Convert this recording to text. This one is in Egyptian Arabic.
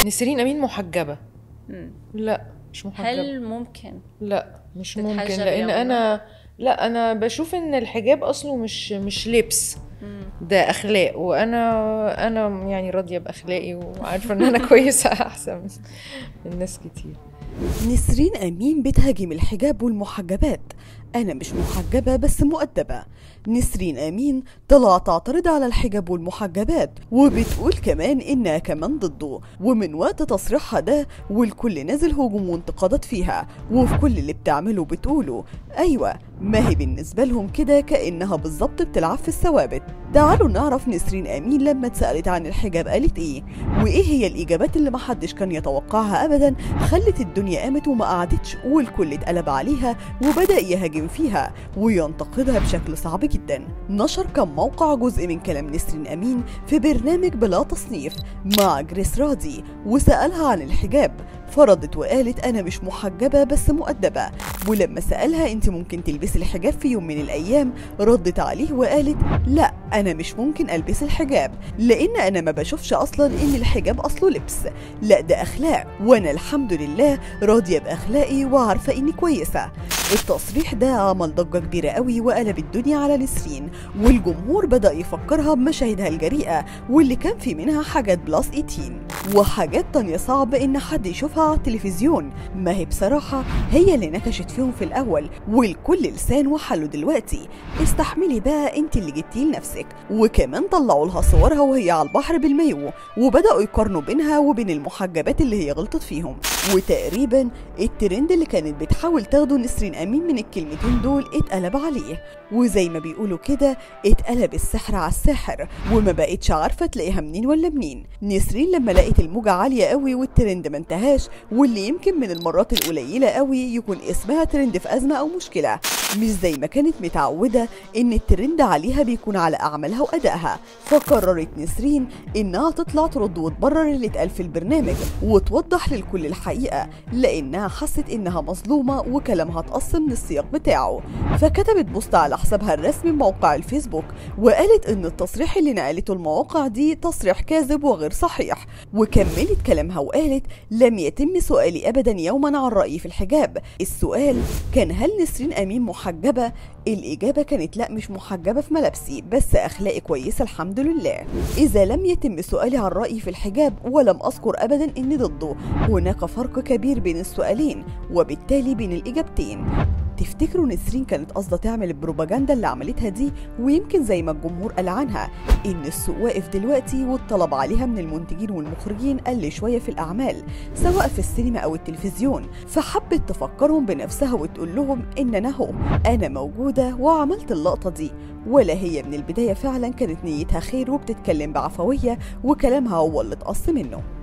نسرين امين محجبه مم. لا مش محجبه هل ممكن لا مش تتحجب ممكن لان يوماً؟ انا لا انا بشوف ان الحجاب اصله مش مش لبس مم. ده اخلاق وانا انا يعني راضيه باخلاقي وعارفه ان انا كويسه احسن من- من ناس كتير نسرين أمين بتهاجم الحجاب والمحجبات أنا مش محجبة بس مؤدبة نسرين أمين طلعت تعترض على الحجاب والمحجبات وبتقول كمان إنها كمان ضده ومن وقت تصريحها ده والكل نازل هجوم وانتقادات فيها وفي كل اللي بتعمله بتقوله أيوة ما هي بالنسبة لهم كده كأنها بالظبط بتلعب في الثوابت تعالوا نعرف نسرين أمين لما اتسألت عن الحجاب قالت إيه وإيه هي الإجابات اللي محدش كان يتوقعها أبدا خلت الدنيا قامت وما قعدتش والكل اتقلب عليها وبدأ يهاجم فيها وينتقدها بشكل صعب جدا نشر كم موقع جزء من كلام نسرين أمين في برنامج بلا تصنيف مع جريس راضي وسألها عن الحجاب فردت وقالت أنا مش محجبة بس مؤدبة ولما سألها أنت ممكن تلبسي الحجاب في يوم من الأيام ردت عليه وقالت لا أنا مش ممكن ألبس الحجاب لأن أنا ما بشوفش أصلا إن الحجاب أصله لبس لا ده أخلاق وأنا الحمد لله راضية بأخلاقي وعارفة إني كويسة التصريح ده عمل ضجة كبيرة قوي وقلب الدنيا على نسرين والجمهور بدأ يفكرها بمشاهدها الجريئة واللي كان في منها حاجات بلس 18 وحاجات تانية صعب إن حد يشوفها على التلفزيون ما هي بصراحة هي اللي نكشت فيهم في الأول والكل لسان وحله دلوقتي استحملي بقى انت اللي جبتيه لنفسك وكمان طلعوا لها صورها وهي على البحر بالمايو وبدأوا يقارنوا بينها وبين المحجبات اللي هي غلطت فيهم وتقريبا الترند اللي كانت بتحاول تاخده نسرين أمين من الكلمتين دول اتقلب عليه وزي ما بيقولوا كده اتقلب السحر على الساحر وما بقتش عارفة تلاقيها منين ولا منين نسرين لما لقيت الموجة عالية قوي والترند ما انتهاش واللي يمكن من المرات القليلة قوي يكون اسمها ترند في أزمة أو مشكلة مش زي ما كانت متعودة إن الترند عليها بيكون على أعمالها وأدائها فقررت نسرين إنها تطلع ترد وتبرر اللي اتقال في البرنامج وتوضح للكل الحقيقة لأنها حست إنها مظلومة وكلامها اتقص من السياق بتاعه فكتبت بوست على حسابها الرسمي موقع الفيسبوك وقالت إن التصريح اللي نقلته المواقع دي تصريح كاذب وغير صحيح وكملت كلامها وقالت لم يتم سؤالي أبدا يوما عن رأيي في الحجاب السؤال كان هل نسرين أمين محجبة؟ الإجابة كانت لا مش محجبة في ملابسي بس أخلاقي كويسة الحمد لله إذا لم يتم سؤالي عن رأيي في الحجاب ولم أذكر أبدا إني ضده هناك فرق كبير بين السؤالين وبالتالي بين الإجابتين تفتكروا نسرين كانت قصده تعمل البروباجندا اللي عملتها دي ويمكن زي ما الجمهور قال عنها ان السوق واقف دلوقتي والطلب عليها من المنتجين والمخرجين قل شويه في الاعمال سواء في السينما او التلفزيون فحبت تفكرهم بنفسها وتقول لهم ان انا اهو انا موجوده وعملت اللقطه دي ولا هي من البدايه فعلا كانت نيتها خير وبتتكلم بعفويه وكلامها هو اللي اتقص منه